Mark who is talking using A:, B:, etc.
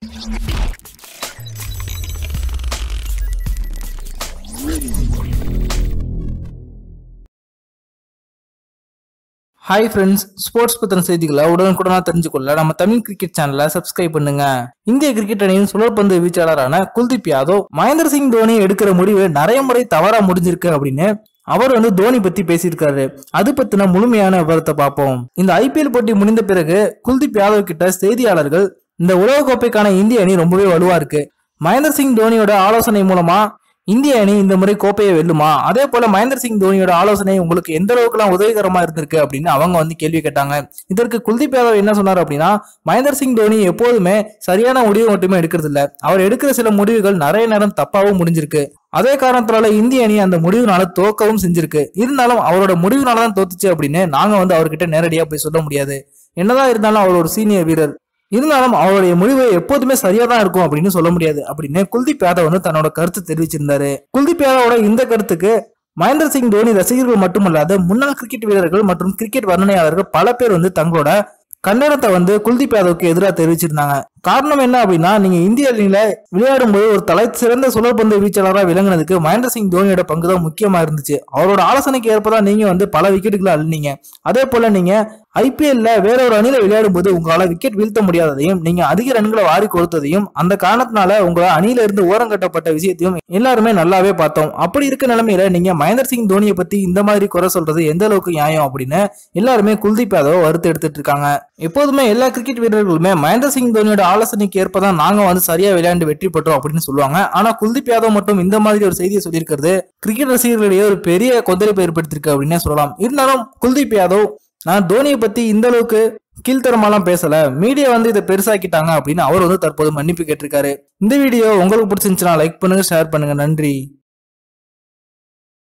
A: hi friends sports பத்தின செய்திகளை உடனுக்குடனா தெரிஞ்சுக்கொள்ள நம்ம தமிழ் கிரிக்கெட் சேனலை சப்ஸ்கிரைப் பண்ணுங்க இந்திய கிரிக்கெட் அணியின் சுழற்பந்து வீச்சாளரான குல்தீப் யாதவ் மகேந்திர சிங் தோனி எடுக்கிற முடிவு நிறைய முறை தவறா முடிஞ்சிருக்கு அப்படின்னு அவர் வந்து தோனி பத்தி பேசியிருக்காரு அது பத்தின முழுமையான விவரத்தை பார்ப்போம் இந்த ஐபிஎல் போட்டி முடிந்த பிறகு குல்தீப் யாதவ் கிட்ட செய்தியாளர்கள் இந்த உலகக்கோப்பைக்கான இந்திய அணி ரொம்பவே வலுவா இருக்கு மகேந்திர சிங் தோனியோட ஆலோசனை மூலமா இந்திய அணி இந்த முறை கோப்பையை வெல்லுமா அதே போல மகேந்திர சிங் தோனியோட ஆலோசனை உங்களுக்கு எந்த அளவுக்குலாம் உதவிகரமா இருந்திருக்கு அப்படின்னு அவங்க வந்து கேள்வி கேட்டாங்க இதற்கு குல்தீப் யாதவ் என்ன சொன்னார் அப்படின்னா மகேந்திர சிங் தோனி எப்போதுமே சரியான முடிவு மட்டுமே எடுக்கிறது இல்ல அவர் எடுக்கிற சில முடிவுகள் நிறைய நேரம் தப்பாவும் முடிஞ்சிருக்கு அதே காரணத்தினால இந்திய அணி அந்த முடிவுனால தோக்கவும் செஞ்சிருக்கு இருந்தாலும் அவரோட முடிவுனால தான் தோத்துச்சு அப்படின்னு நாங்க வந்து அவர்கிட்ட நேரடியா போய் சொல்ல முடியாது என்னதான் இருந்தாலும் அவர் ஒரு சீனியர் வீரர் இருந்தாலும் அவருடைய முடிவு எப்போதுமே சரியா தான் இருக்கும் அப்படின்னு சொல்ல முடியாது அப்படின்னு குல்தீப் யாதவ் வந்து தன்னோட கருத்து தெரிவிச்சிருந்தாரு குல்தீப் யாதவோட இந்த கருத்துக்கு மகேந்திர சிங் தோனி ரசிகர்கள் மட்டுமல்லாத முன்னாள் கிரிக்கெட் வீரர்கள் மற்றும் கிரிக்கெட் வர்ணனையாளர்கள் பல பேர் வந்து தங்களோட கண்டனத்தை வந்து குல்தீப் யாதவுக்கு எதிராக தெரிவிச்சிருந்தாங்க காரணம் என்ன அப்படின்னா நீங்க இந்திய அணியில விளையாடும் போது ஒரு தலை சிறந்த சுழற்பந்து வீச்சாளராக விளங்குனதுக்கு மகேந்திர சிங் தோனியோட பங்கு தான் முக்கியமா இருந்துச்சு அவரோட ஆலோசனைக்கு ஏற்பதான் நீங்க வந்து பல விக்கெட்டுகளை அள்ளினீங்க அதே போல நீங்க ஐபிஎல்ல வேற ஒரு அணியில விளையாடும் போது உங்களால விக்கெட் வீழ்த்த முடியாததையும் நீங்க அதிக ரன்களை வாரி கொடுத்ததையும் அந்த காரணத்தினால உங்களை அணியில இருந்து ஓரம் கட்டப்பட்ட விஷயத்தையும் எல்லாருமே நல்லாவே பார்த்தோம் அப்படி இருக்க நிலைமையில நீங்க மகேந்திர சிங் தோனியை பத்தி இந்த மாதிரி குறை சொல்றது எந்த அளவுக்கு நியாயம் அப்படின்னு எல்லாருமே குல்தீப் யாதவ் வருத்த எடுத்துட்டு இருக்காங்க எப்போதுமே எல்லா கிரிக்கெட் வீரர்களுமே மகேந்திர சிங் தோனியோட ஆலோசனைக்கு ஏற்பதான் நாங்க வந்து சரியா விளையாண்டு வெற்றி பெற்றோம் அப்படின்னு சொல்லுவாங்க ஆனா குல்தீப் யாதவ் மட்டும் இந்த மாதிரி ஒரு செய்தியை சொல்லியிருக்கிறது கிரிக்கெட் ரசிகர்களிடையே ஒரு பெரிய கொந்தளிப்பை ஏற்படுத்தியிருக்கு அப்படின்னே சொல்லலாம் இருந்தாலும் குல்தீப் யாதவ் நான் தோனியை பத்தி இந்த அளவுக்கு கீழ்த்தரமாலாம் பேசல மீடியா வந்து இதை பெருசாக்கிட்டாங்க அப்படின்னு அவர் வந்து தற்போது மன்னிப்பு கேட்டிருக்காரு இந்த வீடியோ உங்களுக்கு பிடிச்சிருந்துச்சுன்னா லைக் பண்ணுங்க ஷேர் பண்ணுங்க நன்றி